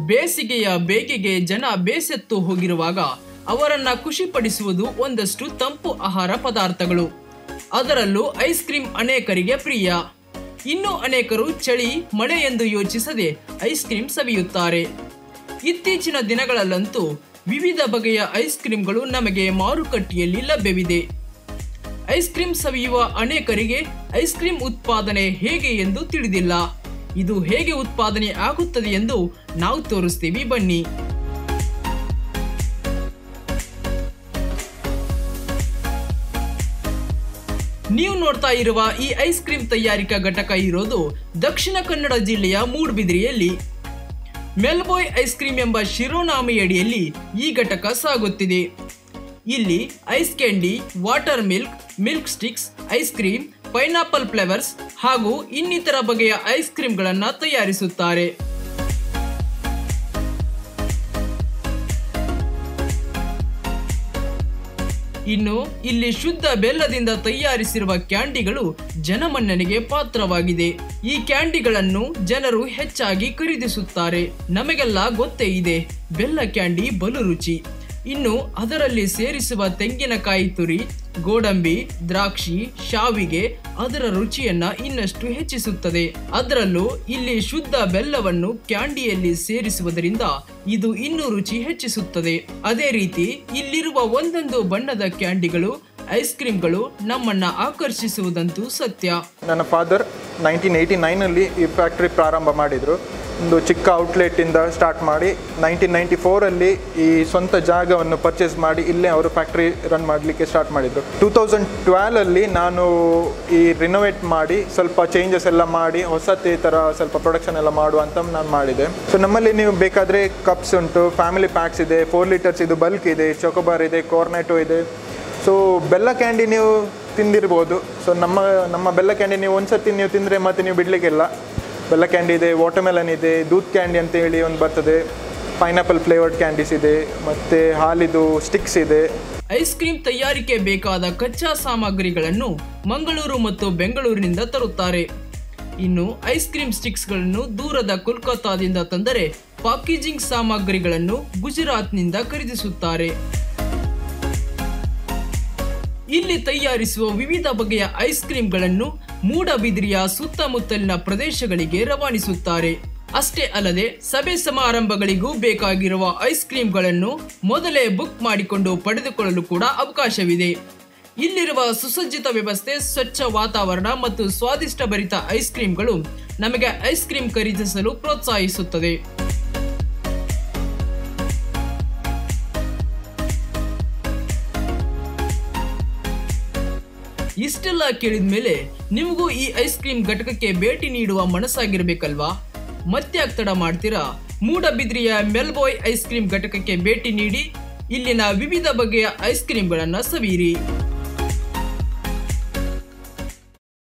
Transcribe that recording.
ಬೇಸಿಗೆಯ ಬೇಗೆಗೆ ಜನ ಬೇಸೆತ್ತು ಹೋಗಿರುವಾಗ ಅವರನ್ನ ಖುಷಿಪಡಿಸುವುದು ಒಂದಷ್ಟು ತಂಪು ಆಹಾರ ಪದಾರ್ಥಗಳು ಅದರಲ್ಲೂ ಐಸ್ ಕ್ರೀಮ್ ಅನೇಕರಿಗೆ ಪ್ರಿಯ ಇನ್ನು ಅನೇಕರು ಚಳಿ ಮಳೆ ಎಂದು ಯೋಚಿಸದೆ ಐಸ್ ಕ್ರೀಮ್ ಸವಿಯುತ್ತಾರೆ ಇತ್ತೀಚಿನ ದಿನಗಳಲ್ಲಂತೂ ವಿವಿಧ ಬಗೆಯ ಐಸ್ ಕ್ರೀಮ್ಗಳು ನಮಗೆ ಮಾರುಕಟ್ಟೆಯಲ್ಲಿ ಲಭ್ಯವಿದೆ ಐಸ್ ಕ್ರೀಮ್ ಸವಿಯುವ ಅನೇಕರಿಗೆ ಐಸ್ ಕ್ರೀಮ್ ಉತ್ಪಾದನೆ ಹೇಗೆ ಎಂದು ತಿಳಿದಿಲ್ಲ ಇದು ಹೇಗೆ ಉತ್ಪಾದನೆ ಆಗುತ್ತದೆ ಎಂದು ನಾವು ತೋರಿಸ್ತೀವಿ ಬನ್ನಿ ನೀವು ನೋಡ್ತಾ ಇರುವ ಈ ಐಸ್ ಕ್ರೀಮ್ ತಯಾರಿಕಾ ಘಟಕ ಇರೋದು ದಕ್ಷಿಣ ಕನ್ನಡ ಜಿಲ್ಲೆಯ ಮೂಡ್ಬಿದಿರೆಯಲ್ಲಿ ಮೆಲ್ಬೋಯ್ ಐಸ್ ಕ್ರೀಮ್ ಎಂಬ ಶಿರೋನಾಮೆಯಡಿಯಲ್ಲಿ ಈ ಘಟಕ ಸಾಗುತ್ತಿದೆ ಇಲ್ಲಿ ice candy water milk milk sticks ice cream pineapple flavours ಹಾಗೂ ಇನ್ನಿತರ ಬಗೆಯ ಐಸ್ ಕ್ರೀಮ್ಗಳನ್ನು ತಯಾರಿಸುತ್ತಾರೆ ಇನ್ನು ಇಲ್ಲಿ ಶುದ್ಧ ಬೆಲ್ಲದಿಂದ ತಯಾರಿಸಿರುವ ಕ್ಯಾಂಡಿಗಳು ಜನಮನ್ನಣೆಗೆ ಪಾತ್ರವಾಗಿದೆ ಈ ಕ್ಯಾಂಡಿಗಳನ್ನು ಜನರು ಹೆಚ್ಚಾಗಿ ಖರೀದಿಸುತ್ತಾರೆ ನಮಗೆಲ್ಲ ಗೊತ್ತೇ ಇದೆ ಬೆಲ್ಲ ಕ್ಯಾಂಡಿ ಬಲು ರುಚಿ ಇನ್ನು ಅದರಲ್ಲಿ ಸೇರಿಸುವ ತೆಂಗಿನಕಾಯಿ ತುರಿ ಗೋಡಂಬಿ ದ್ರಾಕ್ಷಿ ಶಾವಿಗೆ ಅದರ ರುಚಿಯನ್ನ ಇನ್ನಷ್ಟು ಹೆಚ್ಚಿಸುತ್ತದೆ ಅದರಲ್ಲೂ ಇಲ್ಲಿ ಶುದ್ಧ ಬೆಲ್ಲವನ್ನು ಕ್ಯಾಂಡಿಯಲ್ಲಿ ಸೇರಿಸುವುದರಿಂದ ಇದು ಇನ್ನೂ ರುಚಿ ಹೆಚ್ಚಿಸುತ್ತದೆ ಅದೇ ರೀತಿ ಇಲ್ಲಿರುವ ಒಂದೊಂದು ಬಣ್ಣದ ಕ್ಯಾಂಡಿಗಳು ಐಸ್ ಕ್ರೀಮ್ಗಳು ನಮ್ಮನ್ನ ಆಕರ್ಷಿಸುವುದಂತೂ ಸತ್ಯ ನನ್ನ ಫಾದರ್ ನೈನ್ಟೀನ್ ಏಯ್ಟಿ ನೈನಲ್ಲಿ ಈ ಫ್ಯಾಕ್ಟ್ರಿ ಪ್ರಾರಂಭ ಮಾಡಿದರು ಒಂದು ಚಿಕ್ಕ ಔಟ್ಲೆಟಿಂದ ಸ್ಟಾರ್ಟ್ ಮಾಡಿ ನೈನ್ಟೀನ್ ನೈಂಟಿ ಫೋರಲ್ಲಿ ಈ ಸ್ವಂತ ಜಾಗವನ್ನು ಪರ್ಚೇಸ್ ಮಾಡಿ ಇಲ್ಲೇ ಅವರು ಫ್ಯಾಕ್ಟ್ರಿ ರನ್ ಮಾಡಲಿಕ್ಕೆ ಸ್ಟಾರ್ಟ್ ಮಾಡಿದರು ಟೂ ತೌಸಂಡ್ ಟ್ವೆಲಲ್ಲಿ ನಾನು ಈ ರಿನೋವೇಟ್ ಮಾಡಿ ಸ್ವಲ್ಪ ಚೇಂಜಸ್ ಎಲ್ಲ ಮಾಡಿ ಹೊಸದೇ ಥರ ಸ್ವಲ್ಪ ಪ್ರೊಡಕ್ಷನ್ ಎಲ್ಲ ಮಾಡುವ ಅಂತ ನಾನು ಮಾಡಿದೆ ಸೊ ನಮ್ಮಲ್ಲಿ ನೀವು ಬೇಕಾದರೆ ಕಪ್ಸ್ ಉಂಟು ಫ್ಯಾಮಿಲಿ ಪ್ಯಾಕ್ಸ್ ಇದೆ ಫೋರ್ ಲೀಟರ್ಸ್ ಇದು ಬಲ್ಕ್ ಇದೆ ಚೊಕೊಬಾರ್ ಇದೆ ಕಾರ್ನೆಟೋ ಇದೆ ಸೊ ಬೆಲ್ಲ ಕ್ಯಾಂಡಿ ನೀವು ತಿಂದಿರ್ಬೋದು ಸೊ ನಮ್ಮ ನಮ್ಮ ಬೆಲ್ಲ ಕ್ಯಾಂಡಿ ನೀವು ಒಂದ್ಸತಿ ನೀವು ತಿಂದರೆ ಮತ್ತೆ ನೀವು ಬಿಡಲಿಕ್ಕಿಲ್ಲ ಬೆಲ್ಲ ಕ್ಯಾಂಡಿ ಇದೆ ವಾಟರ್ಮೆಲನ್ ಇದೆ ದೂತ್ ಕ್ಯಾಂಡಿ ಅಂತ ಹೇಳಿ ಒಂದು ಬರ್ತದೆ ಪೈನಾಪಲ್ ಫ್ಲೇವರ್ಡ್ ಕ್ಯಾಂಡೀಸ್ ಇದೆ ಮತ್ತು ಹಾಲಿದು ಸ್ಟಿಕ್ಸ್ ಇದೆ ಐಸ್ ಕ್ರೀಮ್ ತಯಾರಿಕೆ ಬೇಕಾದ ಕಚ್ಚಾ ಸಾಮಗ್ರಿಗಳನ್ನು ಮಂಗಳೂರು ಮತ್ತು ಬೆಂಗಳೂರಿನಿಂದ ತರುತ್ತಾರೆ ಇನ್ನು ಐಸ್ ಕ್ರೀಮ್ ಸ್ಟಿಕ್ಸ್ಗಳನ್ನು ದೂರದ ಕೋಲ್ಕತ್ತಾದಿಂದ ತಂದರೆ ಪ್ಯಾಕೇಜಿಂಗ್ ಸಾಮಗ್ರಿಗಳನ್ನು ಗುಜರಾತ್ನಿಂದ ಖರೀದಿಸುತ್ತಾರೆ ಇಲ್ಲಿ ತಯಾರಿಸುವ ವಿವಿಧ ಬಗೆಯ ಐಸ್ ಕ್ರೀಮ್ಗಳನ್ನು ಮೂಡಬಿದಿರಿಯ ಸುತ್ತಮುತ್ತಲಿನ ಪ್ರದೇಶಗಳಿಗೆ ರವಾನಿಸುತ್ತಾರೆ ಅಷ್ಟೇ ಅಲ್ಲದೆ ಸಭೆ ಸಮಾರಂಭಗಳಿಗೂ ಬೇಕಾಗಿರುವ ಐಸ್ ಕ್ರೀಮ್ಗಳನ್ನು ಮೊದಲೇ ಬುಕ್ ಮಾಡಿಕೊಂಡು ಪಡೆದುಕೊಳ್ಳಲು ಕೂಡ ಅವಕಾಶವಿದೆ ಇಲ್ಲಿರುವ ಸುಸಜ್ಜಿತ ವ್ಯವಸ್ಥೆ ಸ್ವಚ್ಛ ವಾತಾವರಣ ಮತ್ತು ಸ್ವಾದಿಷ್ಟ ಭರಿತ ಐಸ್ ಕ್ರೀಮ್ಗಳು ನಮಗೆ ಐಸ್ ಕ್ರೀಮ್ ಖರೀದಿಸಲು ಪ್ರೋತ್ಸಾಹಿಸುತ್ತದೆ ಇಷ್ಟೆಲ್ಲ ಕೇಳಿದ ಮೇಲೆ ನಿಮಗೂ ಈ ಐಸ್ ಕ್ರೀಮ್ ಘಟಕಕ್ಕೆ ಭೇಟಿ ನೀಡುವ ಮನಸ್ಸಾಗಿರ್ಬೇಕಲ್ವಾ ಮತ್ತೆ ತಡ ಮಾಡ್ತೀರಾ ಮೂಡಬಿದ್ರಿಯ ಮೆಲ್ಬೋಯ್ ಐಸ್ ಕ್ರೀಮ್ ಘಟಕಕ್ಕೆ ಭೇಟಿ ನೀಡಿ ಇಲ್ಲಿನ ವಿವಿಧ ಬಗೆಯ ಐಸ್ ಕ್ರೀಮ್ಗಳನ್ನು ಸವಿಯಿರಿ